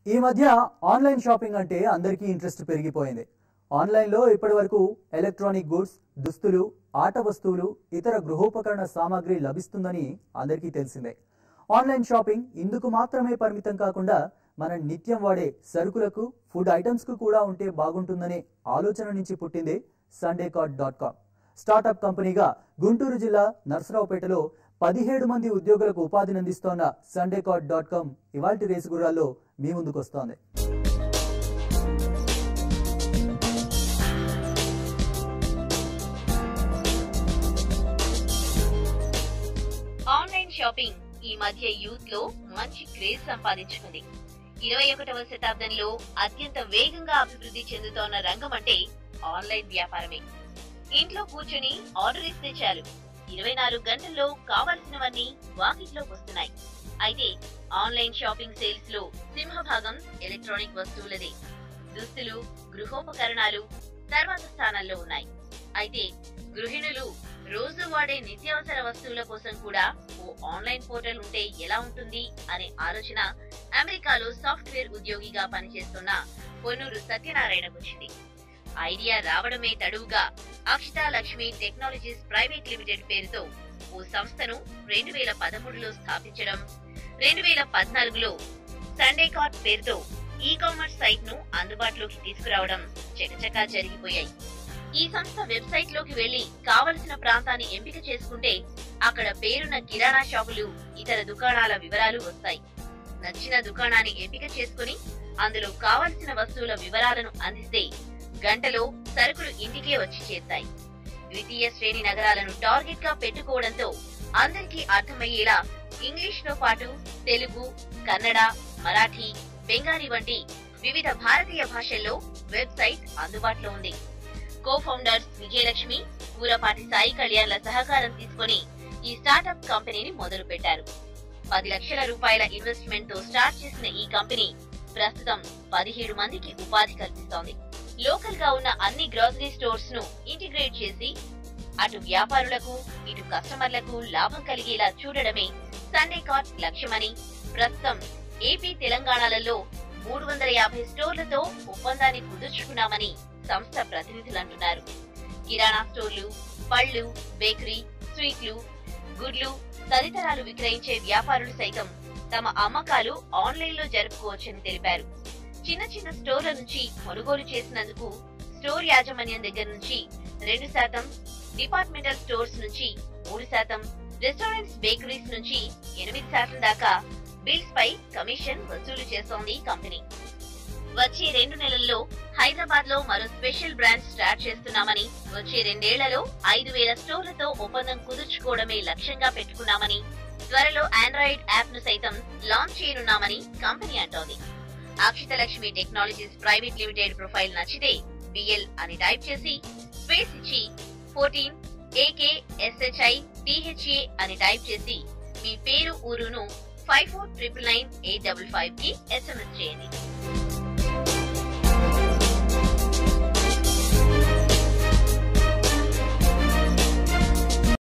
ఈ మధ్య online shopping అంటే అందరికీ ఇంట్రెస్ట్ పెరిగిపోయింది ఆన్లైన్లో ఇప్పటి వరకు ఎలక్ట్రానిక్ గూడ్స్ దుస్తులు ఆట వస్తువులు ఇతర గృహోపకరణ సామాగ్రి లభిస్తుందని అందరికీ తెలిసిందే ఆన్లైన్ షాపింగ్ ఇందుకు మాత్రమే పరిమితం కాకుండా మన నిత్యం వాడే సరుకులకు ఫుడ్ ఐటమ్స్కు కూడా ఉంటే బాగుంటుందనే ఆలోచన నుంచి పుట్టింది Sunday card dot com startup కంపెనీగా గుంటూరు జిల్లా నర్సరావుపేటలో పదిహేడు మంది ఉద్యోగులకు ఉపాధిని అందిస్తోన్న సండే కార్డ్ డాట్ కామ్ ఇవాల్టి రేసు గుర్రాల్లో మీ ముందుకు వస్తోంది ఆన్లైన్ షాపింగ్ ఈ మధ్య యూత్ లో మంచి క్రేజ్ సంపాదించుకుంది ఇరవై ఒకటవ శతాబ్దంలో అత్యంత వేగంగా అభివృద్ధి చెందుతోన్న రంగం అంటే ఆన్లైన్ వ్యాపారమే ఇంట్లో కూర్చుని ఆర్డర్ ఇస్తే చాలు ఇరవై నాలుగు గంటల్లో కావాల్సినవన్నీ వాకిట్లోకి వస్తున్నాయి అయితే ఆన్లైన్ షాపింగ్ సేల్స్ లో సింహభాగం ఎలక్ట్రానిక్ వస్తువులదే దుస్తులు గృహోపకరణాలు తర్వాత స్థానంలో ఉన్నాయి అయితే గృహిణులు రోజు వాడే నిత్యావసర వస్తువుల కోసం కూడా ఓ ఆన్లైన్ పోర్టల్ ఉంటే ఎలా ఉంటుంది అనే ఆలోచన అమెరికాలో సాఫ్ట్వేర్ ఉద్యోగిగా పనిచేస్తున్న పొన్నూరు సత్యనారాయణకు వచ్చింది ఐడియా రావడమే తడువుగా Akshita Lakshmi technologies private limited పేరుతో ఓ సంస్థను రెండు వేల పదమూడులో స్థాపించడం రెండు వేల పద్నాలుగులో సండే కార్ట్ పేరుతో ఈ కామర్స్ సైట్ ను అందుబాటులోకి తీసుకురావడం చకచకా జరిగిపోయాయి ఈ సంస్థ వెబ్సైట్ లోకి వెళ్లి కావలసిన ప్రాంతాన్ని ఎంపిక చేసుకుంటే అక్కడ పేరున్న కిరాణా షాపులు ఇతర దుకాణాల వివరాలు వస్తాయి నచ్చిన దుకాణాన్ని ఎంపిక చేసుకుని అందులో కావలసిన వస్తువుల వివరాలను అందిస్తే గంటలో సరుకులు ఇంటికే వచ్చి చేస్తాయి ద్వితీయ శ్రేణి నగరాలను టార్గెట్ గా పెట్టుకోవడంతో అందరికీ అర్థమయ్యేలా ఇంగ్లీష్ తో పాటు తెలుగు కన్నడ మరాఠీ బెంగాలీ వంటి వివిధ భారతీయ భాషల్లో వెబ్సైట్ అందుబాటులో ఉంది కో ఫౌండర్స్ విజయలక్ష్మి కూరపాటి సాయి కళ్యాణ్ల సహకారం తీసుకొని ఈ స్టార్టప్ కంపెనీని మొదలు పెట్టారు పది లక్షల రూపాయల ఇన్వెస్ట్మెంట్ తో స్టార్ట్ చేసిన ఈ కంపెనీ ప్రస్తుతం పదిహేడు మందికి ఉపాధి కల్పిస్తోంది లోకల్ గా ఉన్న అన్ని గ్రోసరీ స్టోర్స్ ను ఇంటిగ్రేట్ చేసి అటు వ్యాపారులకు ఇటు కస్టమర్లకు లాభం కలిగేలా చూడడమే సండే కార్ట్ లక్ష్యమని ప్రస్తుతం ఏపీ తెలంగాణలలో మూడు వందల యాభై స్టోర్లతో ఒప్పందాన్ని కుదుర్చుకున్నామని సంస్థ ప్రతినిధులు అంటున్నారు కిరాణా స్టోర్లు పళ్ళు బేకరీ స్వీట్లు గుడ్లు తదితరాలు విక్రయించే వ్యాపారులు సైతం తమ అమ్మకాలు ఆన్లైన్ లో జరుపుకోవచ్చని తెలిపారు చిన్న చిన్న స్టోర్ల నుంచి కొనుగోలు చేసినందుకు స్టోర్ యాజమాన్యం దగ్గర నుంచి రెండు శాతం డిపార్ట్మెంటల్ స్టోర్స్ నుంచి మూడు శాతం రెస్టారెంట్స్ బేకరీస్ నుంచి ఎనిమిది శాతం దాకా బిల్స్ పై కమిషన్ వసూలు చేస్తోంది కంపెనీ వచ్చే రెండు నెలల్లో హైదరాబాద్ లో మరో స్పెషల్ బ్రాంచ్ స్టార్ట్ చేస్తున్నామని వచ్చే రెండేళ్లలో ఐదు వేల స్టోర్లతో ఒప్పందం కుదుర్చుకోవడమే లక్ష్యంగా పెట్టుకున్నామని త్వరలో ఆండ్రాయిడ్ యాప్ ను సైతం లాంచ్ చేయనున్నామని కంపెనీ అంటోంది Akshita Lakshmi technologies private limited profile నచ్చితే బిఎల్ అని టైప్ చేసి స్పేస్ ఇచ్చి ఫోర్టీన్ ఏకే ఎస్హెచ్ఐ టిహెచ్ఏ అని టైప్ చేసి మీ పేరు ఊరును five four triple nine eight double five కి ఎస్ఎంఎస్ చేయండి